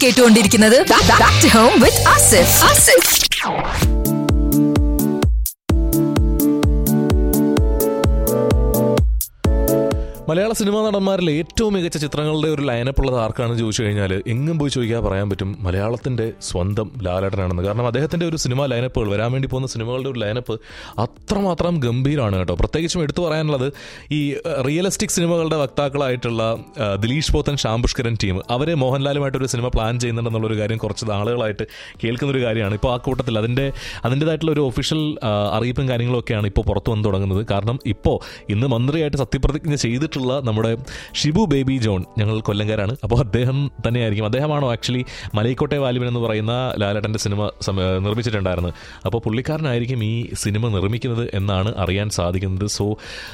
കേട്ടുകൊണ്ടിരിക്കുന്നത് Back to Home with Asif. Asif. മലയാള സിനിമാ നടന്മാരിൽ ഏറ്റവും മികച്ച ചിത്രങ്ങളുടെ ഒരു ലൈനപ്പ് ഉള്ളത് ആർക്കാണെന്ന് ചോദിച്ചു കഴിഞ്ഞാൽ എങ്ങും പോയി ചോദിക്കാൻ പറയാൻ പറ്റും മലയാളത്തിന്റെ സ്വന്തം ലാലേട്ടനാണെന്ന് കാരണം അദ്ദേഹത്തിന്റെ ഒരു സിനിമാ ലൈനപ്പുകൾ വരാൻ വേണ്ടി പോകുന്ന സിനിമകളുടെ ഒരു ലൈനപ്പ് അത്രമാത്രം ഗംഭീരമാണ് കേട്ടോ പ്രത്യേകിച്ചും എടുത്തു പറയാനുള്ളത് ഈ റിയലിസ്റ്റിക് സിനിമകളുടെ വക്താക്കളായിട്ടുള്ള ആ, ദിലീഷ് പോത്തൻ ശാംപുഷ്കരൻ ടീം അവരെ മോഹൻലാലുമായിട്ട് ഒരു സിനിമ പ്ലാൻ ചെയ്യുന്നുണ്ടെന്നുള്ളൊരു കാര്യം കുറച്ച് നാളുകളായിട്ട് കേൾക്കുന്ന ഒരു കാര്യമാണ് ഇപ്പോൾ ആ കൂട്ടത്തിൽ അതിൻ്റെ അതിൻ്റെതായിട്ടുള്ള ഒരു ഒഫീഷ്യൽ അറിയിപ്പും കാര്യങ്ങളും ഒക്കെയാണ് ഇപ്പോൾ പുറത്തു വന്ന് തുടങ്ങുന്നത് കാരണം ഇപ്പോൾ ഇന്ന് മന്ത്രിയായിട്ട് സത്യപ്രതിജ്ഞ ചെയ്തിട്ടുള്ള നമ്മുടെ ഷിബു ബേബി ജോൺ ഞങ്ങൾ കൊല്ലങ്കാരാണ് അപ്പോൾ അദ്ദേഹം തന്നെയായിരിക്കും അദ്ദേഹമാണോ ആക്ച്വലി മലൈക്കോട്ടെ വാലിബൻ എന്ന് പറയുന്ന ലാലേട്ടൻ്റെ സിനിമ സമ- നിർമ്മിച്ചിട്ടുണ്ടായിരുന്നത് അപ്പോൾ പുള്ളിക്കാരനായിരിക്കും ഈ സിനിമ നിർമ്മിക്കുന്നത് എന്നാണ് അറിയാൻ സാധിക്കുന്നത് സോ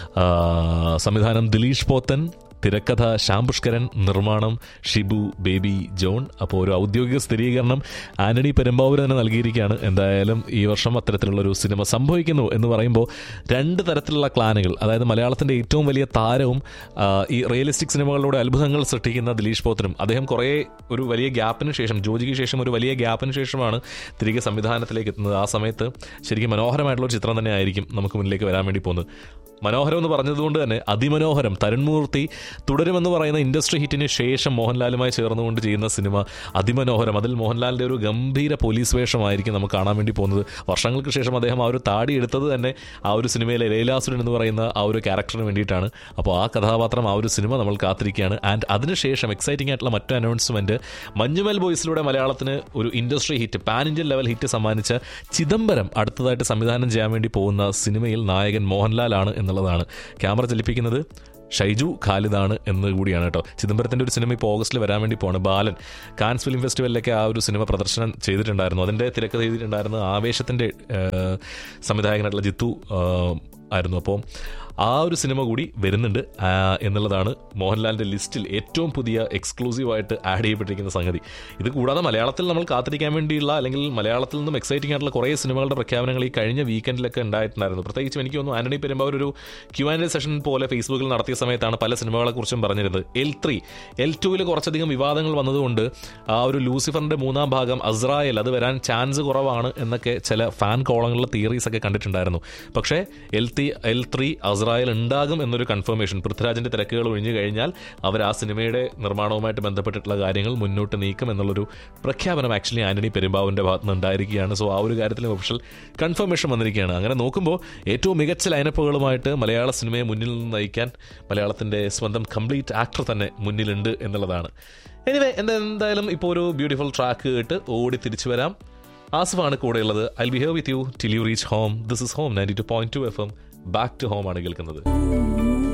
സംവിധാനം ദിലീഷ് പോത്തൻ തിരക്കഥ ശ്യാം പുഷ്കരൻ നിർമ്മാണം ഷിബു ബേബി ജോൺ അപ്പോൾ ഒരു ഔദ്യോഗിക സ്ഥിരീകരണം ആന്റണി പെരുമ്പാവൂർ തന്നെ നൽകിയിരിക്കുകയാണ് എന്തായാലും ഈ വർഷം അത്തരത്തിലുള്ളൊരു സിനിമ സംഭവിക്കുന്നു എന്ന് പറയുമ്പോൾ രണ്ട് തരത്തിലുള്ള ക്ലാനുകൾ അതായത് മലയാളത്തിൻ്റെ ഏറ്റവും വലിയ താരവും ആ, ഈ റിയലിസ്റ്റിക് സിനിമകളിലൂടെ അത്ഭുതങ്ങൾ സൃഷ്ടിക്കുന്ന ദിലീഷ് പോത്തനും അദ്ദേഹം കുറേ ഒരു വലിയ ഗ്യാപ്പിന് ശേഷം ജോജിക്ക് ശേഷം ഒരു വലിയ ഗ്യാപ്പിന് ശേഷമാണ് തിരികെ സംവിധാനത്തിലേക്ക് എത്തുന്നത് ആ സമയത്ത് ശരിക്കും മനോഹരമായിട്ടുള്ള ഒരു ചിത്രം തന്നെ ആയിരിക്കും നമുക്ക് മുന്നിലേക്ക് വരാൻ വേണ്ടി പോകുന്നത് മനോഹരം എന്ന് പറഞ്ഞതുകൊണ്ട് തന്നെ അതിമനോഹരം തരുൺമൂർത്തി തുടരുമെന്ന് പറയുന്ന ഇൻഡസ്ട്രി ഹിറ്റിന് ശേഷം മോഹൻലാലുമായി ചേർന്നുകൊണ്ട് ചെയ്യുന്ന സിനിമ അതിമനോഹരം അതിൽ മോഹൻലാലിൻ്റെ ഒരു ഗംഭീര പോലീസ് വേഷമായിരിക്കും നമുക്ക് കാണാൻ വേണ്ടി പോകുന്നത് വർഷങ്ങൾക്ക് ശേഷം അദ്ദേഹം ആ ഒരു താടി എടുത്തത് തന്നെ ആ ഒരു സിനിമയിലെ ലൈലാസുരൻ എന്ന് പറയുന്ന ആ ഒരു ക്യാരക്ടറിന് വേണ്ടിയിട്ടാണ് അപ്പോൾ ആ കഥാപാത്രം ആ ഒരു സിനിമ നമ്മൾ കാത്തിരിക്കുകയാണ് ആൻഡ് അതിനുശേഷം എക്സൈറ്റിംഗ് ആയിട്ടുള്ള മറ്റു അനൗൺസ്മെന്റ് മഞ്ഞുമൽ ബോയ്സിലൂടെ മലയാളത്തിന് ഒരു industry hit pan Indian level hit സമ്മാനിച്ച ചിദംബരം അടുത്തതായിട്ട് സംവിധാനം ചെയ്യാൻ വേണ്ടി പോകുന്ന സിനിമയിൽ നായകൻ മോഹൻലാലാണ് എന്നുള്ളതാണ് ക്യാമറ ചലിപ്പിക്കുന്നത് ഷൈജു ഖാലിദാണ് എന്ന് കൂടിയാണ് കേട്ടോ ചിദംബരത്തിൻ്റെ ഒരു സിനിമ ഇപ്പോൾ ഓഗസ്റ്റിൽ വരാൻ വേണ്ടി പോവാണ് ബാലൻ കാൻസ് ഫിലിം ഫെസ്റ്റിവലിലൊക്കെ ആ ഒരു സിനിമ പ്രദർശനം ചെയ്തിട്ടുണ്ടായിരുന്നു അതിൻ്റെ തിരക്കഥ ചെയ്തിട്ടുണ്ടായിരുന്ന ആവേശത്തിൻ്റെ സംവിധായകനായിട്ടുള്ള ജിത്തു ആ, ആയിരുന്നു അപ്പോൾ ആ ഒരു സിനിമ കൂടി വരുന്നുണ്ട് ആ, എന്നുള്ളതാണ് മോഹൻലാലിൻ്റെ ലിസ്റ്റിൽ ഏറ്റവും പുതിയ എക്സ്ക്ലൂസീവായിട്ട് ആഡ് ചെയ്യപ്പെട്ടിരിക്കുന്ന സംഗതി ഇത് കൂടാതെ മലയാളത്തിൽ നമ്മൾ കാത്തിരിക്കാൻ വേണ്ടിയുള്ള അല്ലെങ്കിൽ മലയാളത്തിൽ നിന്നും എക്സൈറ്റിംഗ് ആയിട്ടുള്ള കുറേ സിനിമകളുടെ പ്രഖ്യാപനങ്ങൾ ഈ കഴിഞ്ഞ വീക്കെൻഡിലൊക്കെ ഉണ്ടായിട്ടുണ്ടായിരുന്നു പ്രത്യേകിച്ചും എനിക്ക് തോന്നുന്നു ആന്റണി പെരുമ്പാവൂർ ഒരു ക്യു ആൻഡ് എ സെഷൻ പോലെ ഫേസ്ബുക്കിൽ നടത്തിയ സമയത്താണ് പല സിനിമകളെക്കുറിച്ചും പറഞ്ഞിരുന്നത് എൽ ത്രീ എൽ ടുവിൽ കുറച്ചധികം വിവാദങ്ങൾ വന്നതുകൊണ്ട് ആ ഒരു ലൂസിഫറിന്റെ മൂന്നാം ഭാഗം അസ്രായേൽ അത് വരാൻ ചാൻസ് കുറവാണ് എന്നൊക്കെ ചില ഫാൻ കോളങ്ങളിലെ തിയറീസ് ഒക്കെ കണ്ടിട്ടുണ്ടായിരുന്നു പക്ഷേ L three L three Azrael ഉണ്ടാകും എന്നൊരു കൺഫർമേഷൻ പൃഥ്വിരാജിന്റെ തിരക്കുകൾ ഒഴിഞ്ഞു കഴിഞ്ഞാൽ അവർ ആ സിനിമയുടെ നിർമ്മാണവുമായിട്ട് ബന്ധപ്പെട്ടിട്ടുള്ള കാര്യങ്ങൾ മുന്നോട്ട് നീക്കും എന്നുള്ളൊരു പ്രഖ്യാപനം ആക്ച്വലി ആന്റണി പെരുമ്പാവിന്റെ ഭാഗത്ത് നിന്ന് ഉണ്ടായിരിക്കുകയാണ് സോ ആ ഒരു കാര്യത്തിൽ ഒഫീഷ്യൽ കൺഫർമേഷൻ വന്നിരിക്കുകയാണ് അങ്ങനെ നോക്കുമ്പോൾ ഏറ്റവും മികച്ച ലൈനപ്പുകളുമായിട്ട് മലയാള സിനിമയെ മുന്നിൽ നിന്ന് നയിക്കാൻ മലയാളത്തിന്റെ സ്വന്തം കംപ്ലീറ്റ് ആക്ടർ തന്നെ മുന്നിലുണ്ട് എന്നുള്ളതാണ് എനിവേ എന്താ എന്തായാലും ഇപ്പോൾ ഒരു ബ്യൂട്ടിഫുൾ ട്രാക്ക് കേട്ട് ഓടി തിരിച്ചു വരാം ആസിഫാണ് കൂടെയുള്ളത് I be here with you till you reach home this is home ninety two point two F M back to home ആണ് കേൾക്കുന്നത്